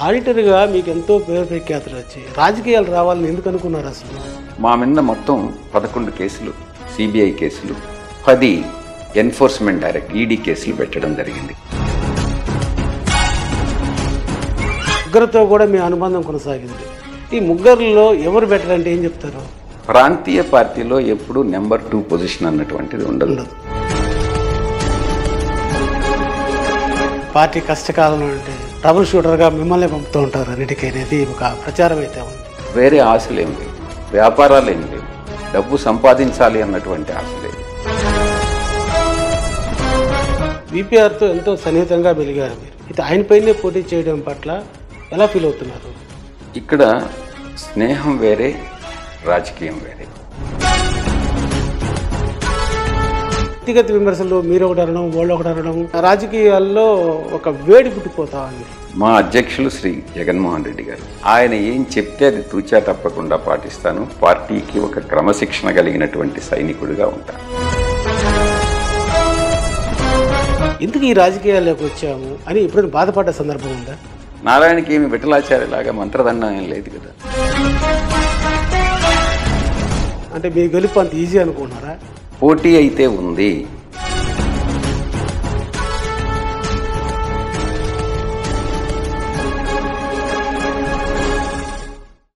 ఆడిటర్గా మీకు ఎంతో పేరు ప్రఖ్యాతులు వచ్చాయి రాజకీయాలు రావాలని ఎందుకు అనుకున్నారు అసలు మా మీద మొత్తం పదకొండు కేసులు సిబిఐ కేసులు పది ఎన్ఫోర్స్మెంట్ డైరెక్ట్ ఈడీ కేసులు పెట్టడం జరిగింది ముగ్గురితో కూడా మీ అనుబంధం కొనసాగింది ఈ ముగ్గురులో ఎవరు బెటర్ అంటే ఏం చెప్తారు ప్రాంతీయ పార్టీలో ఎప్పుడు నెంబర్ టూ పొజిషన్ అన్నటువంటిది ఉండదు ఉండదు పార్టీ కష్టకాలంలో అంటే ట్రబుల్ షూటర్గా మిమ్మల్ని పంపుతూ ఉంటారు అన్నిటికీ అనేది ఒక ప్రచారం అయితే ఉంది వేరే ఆశలు ఏం లేవు వ్యాపారాలు ఏం లేవు డబ్బు సంపాదించాలి అన్నటువంటి ఆశ లేదు బీపీఆర్తో ఎంతో సన్నిహితంగా మెలిగారు మీరు అయితే ఆయన పైనే పోటీ చేయడం పట్ల ఎలా ఫీల్ అవుతున్నారు ఇక్కడ స్నేహం వేరే రాజకీయం వేరే వ్యక్తిగత విమర్శలు మీరు ఒకటి అనడం వాళ్ళు ఒకటి అనడం రాజకీయాల్లో ఒక వేడి పుట్టిపోతా ఉంది మా అధ్యక్షులు శ్రీ జగన్మోహన్ రెడ్డి గారు ఆయన ఏం చెప్తే అది తూచా తప్పకుండా పాటిస్తాను పార్టీకి ఒక క్రమశిక్షణ కలిగినటువంటి సైనికుడిగా ఉంటాను ఎందుకు ఈ రాజకీయాల్లోకి వచ్చాము అని ఎప్పుడైనా బాధపడ్డ సందర్భం ఉందా నారాయణకి ఏమి విఠలాచార్యలాగా మంత్రదండం ఏం లేదు కదా అంటే మీ గెలుపు అంత ఈజీ అనుకుంటున్నారా పోటీ అయితే ఉంది